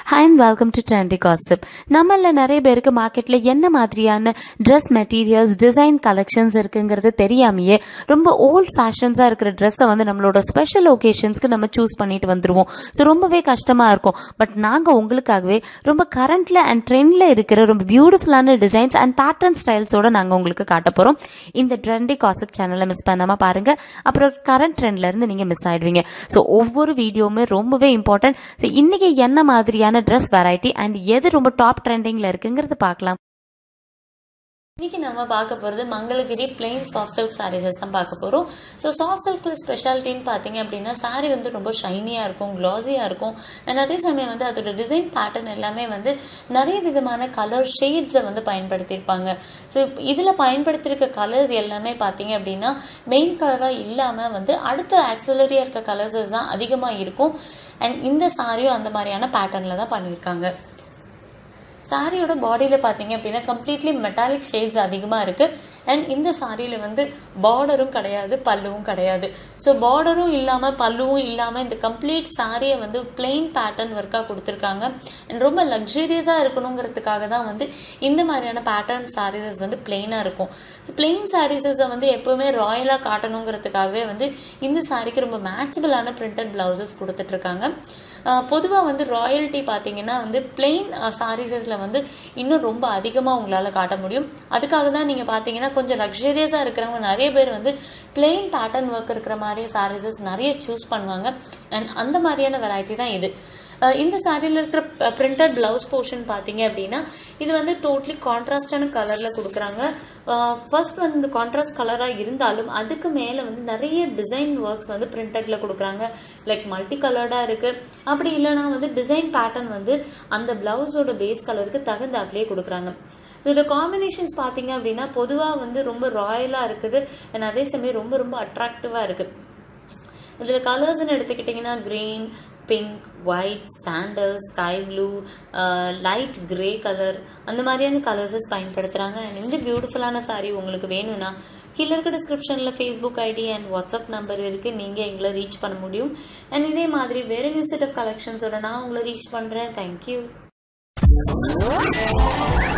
hi and welcome to trendy gossip நம்மள நிறைய பேருக்கு மார்க்கெட்ல என்ன மாதிரியான ட்ரெஸ் மெட்டீரியல்ஸ் டிசைன் கலெக்ஷன்ஸ் இருக்குங்கிறது தெரியாமையே ரொம்ப ஓல்ட் ஃபேஷன்ஸாக இருக்கிற ட்ரெஸ்ஸை வந்து நம்மளோட ஸ்பெஷல் ஒகேஷன்ஸ்க்கு நம்ம சூஸ் பண்ணிட்டு வந்துருவோம் ஸோ ரொம்பவே கஷ்டமாக இருக்கும் பட் நாங்கள் உங்களுக்காகவே ரொம்ப கரண்ட்ல அண்ட் ட்ரெண்டில் இருக்கிற ரொம்ப பியூட்டிஃபுல்லான டிசைன்ஸ் அண்ட் பேட்டர்ன் ஸ்டைல்ஸோட நாங்கள் உங்களுக்கு காட்ட போகிறோம் இந்த ட்ரெண்டி காசிப் சேனலை மிஸ் பண்ணாமல் பாருங்க அப்புறம் கரண்ட் ட்ரெண்ட்ல இருந்து நீங்கள் மிஸ் ஆயிடுவீங்க ஸோ ஒவ்வொரு வீடியோவுமே ரொம்பவே இம்பார்ட்டன்ட் ஸோ இன்னைக்கு என்ன மாதிரியான ட்ரெஸ் வெரைட்டி அண்ட் எது ரொம்ப டாப் ட்ரெண்டிங்ல இருக்குங்கிறது பார்க்கலாம் இன்னைக்கு நம்ம பார்க்க போகிறது Mangalagiri plain soft silk sarees தான் பார்க்க போகிறோம் ஸோ சாஃப்ட் சில்கில் ஸ்பெஷாலிட்டின்னு பார்த்தீங்க அப்படின்னா சாரீ வந்து ரொம்ப ஷைனியாக இருக்கும் க்ளாஸியாக இருக்கும் அண்ட் அதே சமயம் வந்து அதோட டிசைன் பேட்டர்ன் எல்லாமே வந்து நிறைய விதமான கலர் ஷேட்ஸை வந்து பயன்படுத்தியிருப்பாங்க ஸோ இதில் பயன்படுத்தியிருக்க கலர்ஸ் எல்லாமே பார்த்தீங்க அப்படின்னா மெயின் கலராக இல்லாமல் வந்து அடுத்த ஆக்சிலரியாக இருக்க கலர்ஸஸ் தான் அதிகமாக இருக்கும் அண்ட் இந்த சாரியும் அந்த மாதிரியான பேட்டர்னில் தான் பண்ணியிருக்காங்க சாரியோட பாடியில் பார்த்தீங்க அப்படின்னா கம்ப்ளீட்லி மெட்டாலிக் ஷேட்ஸ் அதிகமாக இருக்குது அண்ட் இந்த சாரியில் வந்து பார்டரும் கிடையாது பல்லுவும் கிடையாது ஸோ பார்டரும் இல்லாமல் பல்லுவும் இல்லாமல் இந்த கம்ப்ளீட் சாரியை வந்து பிளெயின் பேட்டர்ன் ஒர்க்காக கொடுத்துருக்காங்க அண்ட் ரொம்ப லக்ஸரியஸாக இருக்கணுங்கிறதுக்காக தான் வந்து இந்த மாதிரியான பேட்டர்ன் சாரீஸஸ் வந்து பிளெயினாக இருக்கும் ஸோ பிளெயின் சாரீஸஸை வந்து எப்போவுமே ராயலாக காட்டணுங்கிறதுக்காகவே வந்து இந்த சாரிக்கு ரொம்ப மேட்சபிளான பிரிண்டட் பிளவுசஸ் கொடுத்துட்ருக்காங்க பொதுவாக வந்து ராயல்ட்டி பார்த்தீங்கன்னா வந்து பிளெயின் சாரீஸஸில் வந்து இன்னும் ரொம்ப அதிகமாக உங்களால் காட்ட முடியும் அதுக்காக தான் நீங்கள் பார்த்தீங்கன்னா கொஞ்சம் லக்ஸரியஸாக இருக்கிறவங்க நிறைய பேர் வந்து பிளெயின் பேட்டர்ன் ஒர்க் இருக்கிற மாதிரி சாரீஸஸ் நிறைய சூஸ் பண்ணுவாங்க அண்ட் அந்த மாதிரியான வெரைட்டி தான் இது இந்த சாரியில் இருக்கிற பிரிண்டட் பிளவுஸ் போர்ஷன் பார்த்தீங்க அப்படின்னா இது வந்து டோட்லி கான்ட்ராஸ்டான கலரில் கொடுக்குறாங்க ஃபர்ஸ்ட் வந்து இந்த கான்ட்ராஸ்ட் கலராக இருந்தாலும் அதுக்கு மேலே வந்து நிறைய டிசைன் ஒர்க்ஸ் வந்து பிரிண்டடில் கொடுக்குறாங்க லைக் மல்டி கலர்டாக இருக்குது அப்படி இல்லைனா வந்து டிசைன் பேட்டர்ன் வந்து அந்த பிளவுஸோட பேஸ் கலருக்கு தகுந்த அப்படியே கொடுக்குறாங்க ஸோ இந்த காம்பினேஷன்ஸ் பார்த்தீங்க அப்படின்னா பொதுவாக வந்து ரொம்ப ராயலாக இருக்குது அண்ட் அதே சமயம் ரொம்ப ரொம்ப அட்ராக்டிவாக இருக்குது இதில் கலர்ஸ்ன்னு எடுத்துக்கிட்டிங்கன்னா green pink white sandal sky blue light grey colour அந்த மாதிரியான கலர்ஸஸ் பயன்படுத்துகிறாங்க அண்ட் இந்த பியூட்டிஃபுல்லான சாரீ உங்களுக்கு வேணும்னா கீழே இருக்க டிஸ்கிரிப்ஷனில் Facebook ID and WhatsApp number இருக்குது நீங்கள் எங்களை ரீச் பண்ண முடியும் அண்ட் இதே மாதிரி வேறு நியூ செட் ஆஃப் கலெக்ஷன்ஸோட நான் உங்களை ரீச் பண்ணுறேன் தேங்க்யூ